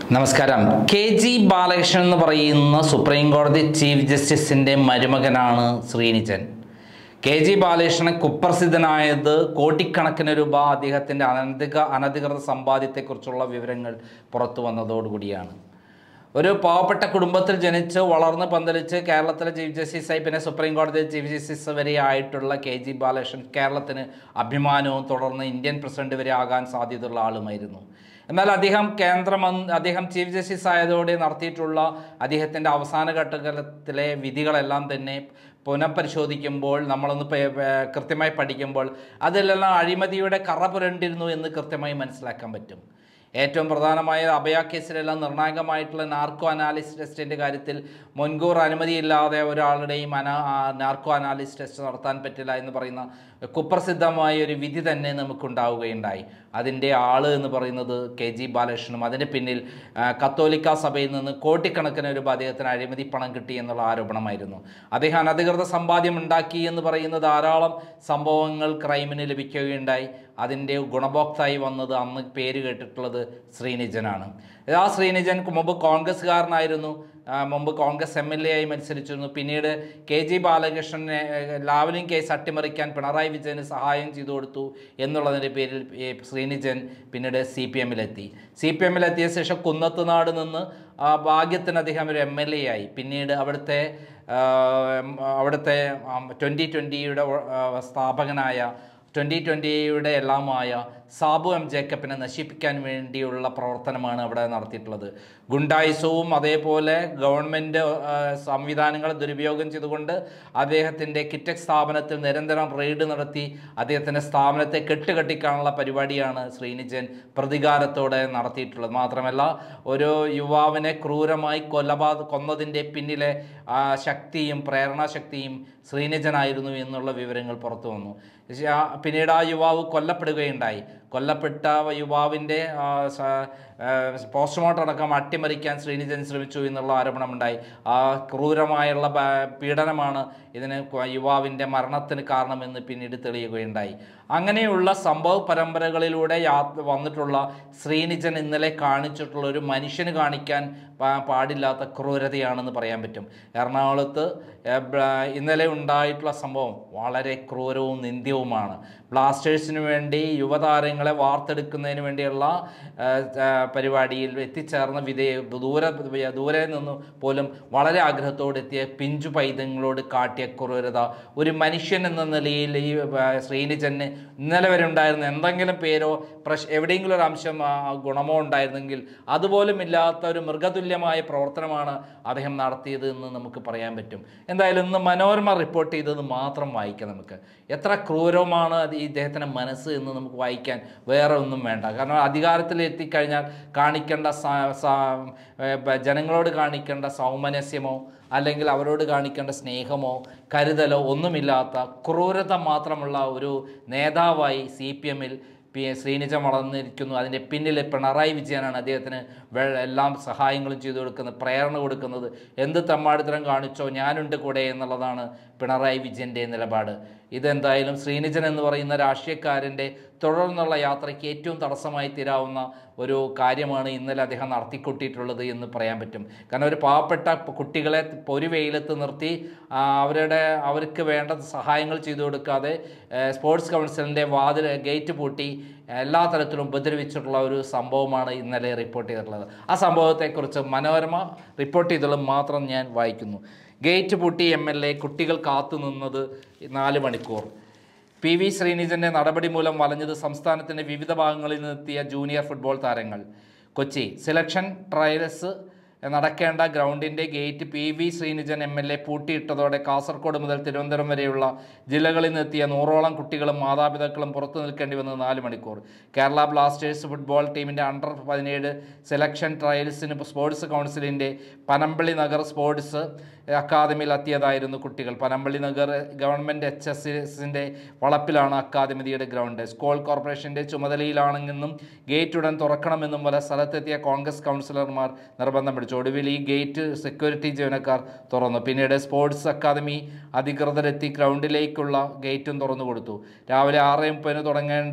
നമസ്കാരം K G Balakrishnan എന്ന് പറയുന്ന സുപ്രീം കോടതി ചീഫ് ജസ്റ്റിസിൻ്റെ മരുമകനാണ് ശ്രീനിജൻ കെ ജി ബാലകൃഷ്ണൻ കുപ്രസിദ്ധനായത് കോടിക്കണക്കിന് രൂപ അദ്ദേഹത്തിൻ്റെ അനധിക അനധികൃത സമ്പാദ്യത്തെക്കുറിച്ചുള്ള വിവരങ്ങൾ പുറത്തു വന്നതോടുകൂടിയാണ് ഒരു പാവപ്പെട്ട കുടുംബത്തിൽ ജനിച്ച് വളർന്ന് പന്തലിച്ച് കേരളത്തിലെ ചീഫ് ജസ്റ്റിസായി പിന്നെ സുപ്രീം കോടതി ചീഫ് ജസ്റ്റിസ് വരെ ആയിട്ടുള്ള കെ ജി ബാലകൃഷ്ണൻ കേരളത്തിന് അഭിമാനവും തുടർന്ന് ഇന്ത്യൻ പ്രസിഡന്റ് വരെ ആകാൻ സാധ്യതയുള്ള ആളുമായിരുന്നു എന്നാൽ അദ്ദേഹം കേന്ദ്രമന്ത്രി അദ്ദേഹം ചീഫ് ജസ്റ്റിസ് ആയതോടെ നടത്തിയിട്ടുള്ള അദ്ദേഹത്തിൻ്റെ അവസാന ഘട്ടത്തിലെ വിധികളെല്ലാം തന്നെ പുനഃപരിശോധിക്കുമ്പോൾ നമ്മളൊന്ന് പേ- പേ- കൃത്യമായി പഠിക്കുമ്പോൾ അതിലെല്ലാം അഴിമതിയുടെ കറ പുരണ്ടിരുന്നു എന്ന് കൃത്യമായി മനസ്സിലാക്കാൻ പറ്റും ഏറ്റവും പ്രധാനമായ അഭയ കേസിലെല്ലാം നിർണായകമായിട്ടുള്ള നാർക്കോ അനാലിസിസ് ടെസ്റ്റിൻ്റെ കാര്യത്തിൽ മുൻകൂർ അനുമതിയില്ലാതെ ഒരാളുടെയും അനാ ആ നാർക്കോ അനാലിസിസ് ടെസ്റ്റ് നടത്താൻ പറ്റില്ല എന്ന് പറയുന്ന കുപ്രസിദ്ധമായ ഒരു വിധി തന്നെ നമുക്കുണ്ടാവുകയുണ്ടായി അതിൻ്റെ ആള് എന്ന് പറയുന്നത് കെ ജി ബാലകൃഷ്ണനും അതിന് പിന്നിൽ ആ, കത്തോലിക്ക സഭയിൽ നിന്ന് കോടിക്കണക്കിന് രൂപ അദ്ദേഹത്തിന് അഴിമതി പണം കിട്ടി എന്നുള്ള ആരോപണമായിരുന്നു അദ്ദേഹം അനധികൃത സമ്പാദ്യം ഉണ്ടാക്കി എന്ന് പറയുന്ന ധാരാളം സംഭവങ്ങൾ ക്രൈമിന് ലഭിക്കുകയുണ്ടായി അതിൻ്റെ ഗുണഭോക്തായി വന്നത് അന്ന് പേര് കേട്ടിട്ടുള്ളത് ശ്രീനിജനാണ് ആ ശ്രീനിജൻ മുമ്പ് കോൺഗ്രസ്സുകാരനായിരുന്നു ആ, മുമ്പ് കോൺഗ്രസ് എം എൽ എ ആയി മത്സരിച്ചിരുന്നു പിന്നീട് കെ ജി ബാലകൃഷ്ണനെ ഏഹ്, ലാവലിൻ കേസ് അട്ടിമറിക്കാൻ പിണറായി വിജയന് സഹായം ചെയ്തു കൊടുത്തു എന്നുള്ളതിൻ്റെ പേരിൽ ഈ ശ്രീനിജൻ പിന്നീട് സി പി എമ്മിലെത്തി സി പി എമ്മിലെത്തിയ ശേഷം കുന്നത്തുനാട് നിന്ന് ആ, ഭാഗ്യത്തിന് അദ്ദേഹം ഒരു എം എൽ എ ആയി പിന്നീട് അവിടുത്തെ ആ, ഉം, അവിടുത്തെ ട്വൻ്റി ട്വൻ്റിയുടെ സ്ഥാപകനായ ട്വൻ്റി ട്വൻ്റിയുടെ എല്ലാമായ സാബു എം ജേക്കബിനെ നശിപ്പിക്കാൻ വേണ്ടിയുള്ള പ്രവർത്തനമാണ് അവിടെ നടത്തിയിട്ടുള്ളത് ഗുണ്ടായുസവും അതേപോലെ ഗവൺമെൻറ് സംവിധാനങ്ങൾ ദുരുപയോഗം ചെയ്തുകൊണ്ട് അദ്ദേഹത്തിൻ്റെ കിറ്റക് സ്ഥാപനത്തിൽ നിരന്തരം റെയ്ഡ് നടത്തി അദ്ദേഹത്തിൻ്റെ സ്ഥാപനത്തെ കെട്ടുകെട്ടിക്കാനുള്ള പരിപാടിയാണ് ശ്രീനിജൻ പ്രതികാരത്തോടെ നടത്തിയിട്ടുള്ളത് മാത്രമല്ല ഒരു യുവാവിനെ ക്രൂരമായി കൊലപാ കൊന്നതിൻ്റെ പിന്നിലെ ആ, ശക്തിയും പ്രേരണാശക്തിയും ശ്രീനിജനായിരുന്നു എന്നുള്ള വിവരങ്ങൾ പുറത്തു വന്നു പക്ഷേ ആ- പിന്നീട് ആ യുവാവ് കൊല്ലപ്പെടുകയുണ്ടായി കൊല്ലപ്പെട്ട യുവാവിൻ്റെ ആ, സ- ആ, പോസ്റ്റ്മോർട്ടം അടക്കം അട്ടിമറിക്കാൻ ശ്രീനിജൻ ശ്രമിച്ചു എന്നുള്ള ആരോപണമുണ്ടായി ആ ക്രൂരമായുള്ള പ- പീഡനമാണ് ഇതിന് കൊ- യുവാവിൻ്റെ മരണത്തിന് കാരണമെന്ന് പിന്നീട് തെളിയുകയുണ്ടായി അങ്ങനെയുള്ള സംഭവ പരമ്പരകളിലൂടെ യാ വന്നിട്ടുള്ള ശ്രീനിജൻ ഇന്നലെ കാണിച്ചിട്ടുള്ള ഒരു മനുഷ്യന് കാണിക്കാൻ പാ- പാടില്ലാത്ത ക്രൂരതയാണെന്ന് പറയാൻ പറ്റും എറണാകുളത്ത് ഏ, ബ്ല- ഇന്നലെ ഉണ്ടായിട്ടുള്ള സംഭവം വളരെ ക്രൂരവും നിന്ദ്യവുമാണ് ബ്ലാസ്റ്റേഴ്സിന് വേണ്ടി യുവതാരങ്ങളെ വാർത്തെടുക്കുന്നതിന് വേണ്ടിയുള്ള ഏ, ഏ, പരിപാടിയിൽ എത്തിച്ചേർന്ന വിധേയ ദൂരെ ദൂരെ നിന്ന് പോലും വളരെ ആഗ്രഹത്തോടെ എത്തിയ പിഞ്ചു പൈതങ്ങളോട് കാട്ടിയ ക്രൂരത ഒരു മനുഷ്യൻ എന്ന നിലയിൽ ഈ ഏ, ശ്രീനിജന് ഇന്നലെ വരെ ഉണ്ടായിരുന്ന എന്തെങ്കിലും പേരോ പ്രശ് എവിടെയെങ്കിലും ഒരു അംശം ആ, ഗുണമോ ഉണ്ടായിരുന്നെങ്കിൽ അതുപോലും ഇല്ലാത്ത ഒരു മൃഗതുല്യമായ പ്രവർത്തനമാണ് അദ്ദേഹം നടത്തിയത് എന്ന് നമുക്ക് പറയാൻ പറ്റും എന്തായാലും ഇന്ന് മനോരമ റിപ്പോർട്ട് ചെയ്തത് മാത്രം വായിക്കാം നമുക്ക് എത്ര ക്രൂരമാണ് അത് ഈ ഇദ്ദേഹത്തിൻ്റെ മനസ്സ് എന്ന് നമുക്ക് വായിക്കാൻ വേറെ ഒന്നും വേണ്ട കാരണം അധികാരത്തിൽ എത്തിക്കഴിഞ്ഞാൽ കാണിക്കേണ്ട സ- സ- ഏ, ബ- ജനങ്ങളോട് കാണിക്കേണ്ട സൗമനസ്യമോ അല്ലെങ്കിൽ അവരോട് കാണിക്കേണ്ട സ്നേഹമോ കരുതലോ ഒന്നുമില്ലാത്ത ക്രൂരത മാത്രമുള്ള ഒരു നേതാവായി സി പി എമ്മിൽ പി ശ്രീനിജം വളർന്നിരിക്കുന്നു അതിൻ്റെ പിന്നിൽ പിണറായി വിജയനാണ് അദ്ദേഹത്തിന് വെ- എല്ലാം സഹായങ്ങളും ചെയ്തു കൊടുക്കുന്നത് പ്രേരണ കൊടുക്കുന്നത് എന്ത് തമ്മാടിത്തരം കാണിച്ചോ ഞാനുണ്ട് കൂടെ എന്നുള്ളതാണ് പിണറായി വിജയൻ്റെ നിലപാട് ഇതെന്തായാലും ശ്രീനിജൻ എന്ന് പറയുന്ന രാഷ്ട്രീയക്കാരൻ്റെ തുടർന്നുള്ള യാത്രയ്ക്ക് ഏറ്റവും തടസ്സമായി തീരാവുന്ന ഒരു കാര്യമാണ് ഇന്നലെ അദ്ദേഹം നടത്തിക്കൊട്ടിയിട്ടുള്ളത് എന്ന് പറയാൻ പറ്റും കാരണം ഒരു പാവപ്പെട്ട കുട്ടികളെ ഒരു വെയിലത്ത് നിർത്തി ആ, അവരുടെ അവർക്ക് വേണ്ട സഹായങ്ങൾ ചെയ്തു കൊടുക്കാതെ ഏ, സ്പോർട്സ് കൗൺസിലിൻ്റെ വാതിൽ ഗേറ്റ് പൂട്ടി എല്ലാ തരത്തിലും ഉപദ്രവിച്ചിട്ടുള്ള ഒരു സംഭവമാണ് ഇന്നലെ റിപ്പോർട്ട് ചെയ്തിട്ടുള്ളത് ആ സംഭവത്തെക്കുറിച്ച് മനോരമ റിപ്പോർട്ട് ചെയ്തത് മാത്രം ഞാൻ വായിക്കുന്നു ഗേറ്റ് പൂട്ടി എം എൽ എ കുട്ടികൾ കാത്തു നിന്നത് നാല് മണിക്കൂർ പി വി ശ്രീനിജന്റെ നടപടി മൂലം വലഞ്ഞത് സംസ്ഥാനത്തിന്റെ വിവിധ ഭാഗങ്ങളിൽ നിന്നെത്തിയ ജൂനിയർ ഫുട്ബോൾ താരങ്ങൾ കൊച്ചി സെലക്ഷൻ ട്രയൽസ് നടക്കേണ്ട ഗ്രൗണ്ടിൻ്റെ gate P V Sreenijan M L A പൂട്ടിയിട്ടതോടെ കാസർഗോഡ് മുതൽ തിരുവനന്തപുരം വരെയുള്ള ജില്ലകളിൽ നിന്നെത്തിയ നൂറോളം കുട്ടികളും മാതാപിതാക്കളും പുറത്തു നിൽക്കേണ്ടി വന്നത് നാല് മണിക്കൂർ കേരള ബ്ലാസ്റ്റേഴ്സ് ഫുട്ബോൾ ടീമിൻ്റെ അണ്ടർ പതിനേഴ് സെലക്ഷൻ ട്രയൽസിന് സ്പോർട്സ് കൗൺസിലിൻ്റെ പനമ്പള്ളി നഗർ സ്പോർട്സ് അക്കാദമിയിൽ എത്തിയതായിരുന്നു കുട്ടികൾ Panampilly Nagar government H S എസിൻ്റെ വളപ്പിലാണ് അക്കാദമിയുടെ ഗ്രൗണ്ട് സ്കൂൾ കോർപ്പറേഷൻ്റെ ചുമതലയിലാണെന്നും ഗേറ്റ് ഉടൻ തുറക്കണമെന്നും പല സ്ഥലത്തെത്തിയ കോൺഗ്രസ് കൗൺസിലർമാർ നിർബന്ധം പിടിച്ചു ഒടുവിൽ ഈ ഗേറ്റ് സെക്യൂരിറ്റി ജീവനക്കാർ തുറന്നു പിന്നീട് സ്പോർട്സ് അക്കാദമി അധികൃതരെത്തി ഗ്രൗണ്ടിലേക്കുള്ള ഗേറ്റും തുറന്നു കൊടുത്തു രാവിലെ ആറ് മുപ്പതിന് തുടങ്ങേണ്ട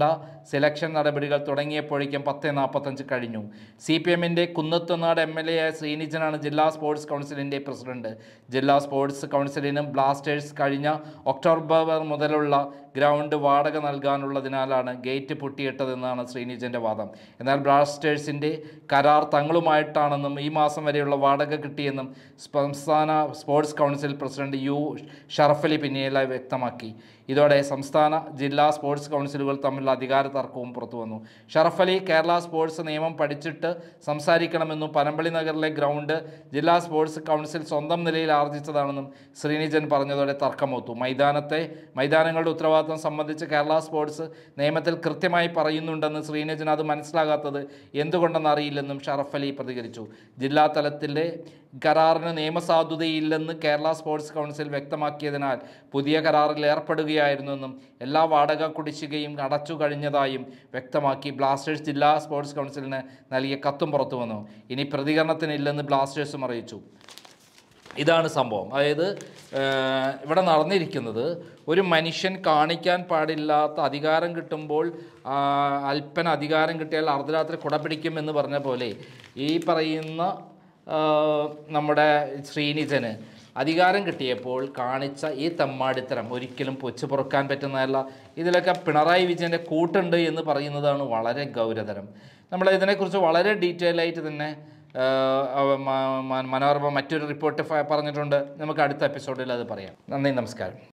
സെലക്ഷൻ നടപടികൾ തുടങ്ങിയപ്പോഴേക്കും പത്ത് നാൽപ്പത്തഞ്ച് കഴിഞ്ഞു സി പി എമ്മിൻ്റെ കുന്നത്തുനാട് എം എൽ എ ആയ ശ്രീനിജനാണ് ജില്ലാ സ്പോർട്സ് കൗൺസിലിൻ്റെ പ്രസിഡന്റ് ജില്ലാ സ്പോർട്സ് കൗൺസിലിനും ബ്ലാസ്റ്റേഴ്സ് കഴിഞ്ഞ ഒക്ടോബർ മുതലുള്ള ഗ്രൗണ്ട് വാടക നൽകാനുള്ളതിനാലാണ് ഗേറ്റ് പൊട്ടിയിട്ടതെന്നാണ് ശ്രീനിജൻ്റെ വാദം എന്നാൽ ബ്ലാസ്റ്റേഴ്സിൻ്റെ കരാർ തങ്ങളുമായിട്ടാണെന്നും ഈ മാസം വരെയുള്ള വാടക കിട്ടിയെന്നും സംസ്ഥാന sports council president U Sharafali പിന്നീട് വ്യക്തമാക്കി ഇതോടെ സംസ്ഥാന ജില്ലാ സ്പോർട്സ് കൗൺസിലുകൾ തമ്മിലുള്ള അധികാര തർക്കവും പുറത്തു വന്നു ഷറഫലി കേരള സ്പോർട്സ് നിയമം പഠിച്ചിട്ട് സംസാരിക്കണമെന്നും പനമ്പള്ളി നഗറിലെ ഗ്രൗണ്ട് ജില്ലാ സ്പോർട്സ് കൗൺസിൽ സ്വന്തം നിലയിൽ ആർജിച്ചതാണെന്നും ശ്രീനിജൻ പറഞ്ഞതോടെ തർക്കമൊത്തു മൈതാനത്തെ മൈതാനങ്ങളുടെ ഉത്തരവാദിത്വം സംബന്ധിച്ച് കേരള സ്പോർട്സ് നിയമത്തിൽ കൃത്യമായി പറയുന്നുണ്ടെന്ന് ശ്രീനിജൻ അത് മനസ്സിലാകാത്തത് എന്തുകൊണ്ടെന്ന് അറിയില്ലെന്നും ഷറഫ് അലി പ്രതികരിച്ചു ജില്ലാ തലത്തിലെ കരാറിന് നിയമസാധുതയില്ലെന്ന് കേരള സ്പോർട്സ് കൗൺസിൽ വ്യക്തമാക്കിയതിനാൽ പുതിയ കരാറിൽ ഏർപ്പെടുകയായിരുന്നെന്നും എല്ലാ വാടക കുടിശ്ശികയും അടച്ചു കഴിഞ്ഞതായും വ്യക്തമാക്കി ബ്ലാസ്റ്റേഴ്സ് ജില്ലാ സ്പോർട്സ് കൗൺസിലിന് നൽകിയ കത്തും പുറത്തു വന്നു ഇനി പ്രതികരണത്തിനില്ലെന്ന് ബ്ലാസ്റ്റേഴ്സും അറിയിച്ചു ഇതാണ് സംഭവം അതായത് ഏഹ്, ഇവിടെ നടന്നിരിക്കുന്നത് ഒരു മനുഷ്യൻ കാണിക്കാൻ പാടില്ലാത്ത അധികാരം കിട്ടുമ്പോൾ ആ, അല്പന അധികാരം കിട്ടിയാൽ അർദ്ധരാത്രി കുട പിടിക്കും എന്ന് പറഞ്ഞ പോലെ ഈ പറയുന്ന ആ, നമ്മുടെ ശ്രീനിജന് അധികാരം കിട്ടിയപ്പോൾ കാണിച്ച ഈ തെമ്മാടിത്തരം ഒരിക്കലും പൊച്ചു പുറക്കാൻ പറ്റുന്നതല്ല ഇതിലൊക്കെ പിണറായി വിജയൻ്റെ കൂട്ടുണ്ട് എന്ന് പറയുന്നതാണ് വളരെ ഗൗരവതരം നമ്മൾ ഇതിനെക്കുറിച്ച് വളരെ ഡീറ്റെയിൽ ആയിട്ട് തന്നെ ആഹ് അവ- മ- മ- മനോരമ മറ്റൊരു റിപ്പോർട്ട് ഫ- പറഞ്ഞിട്ടുണ്ട് നമുക്ക് അടുത്ത എപ്പിസോഡിൽ അത് പറയാം നന്ദി നമസ്കാരം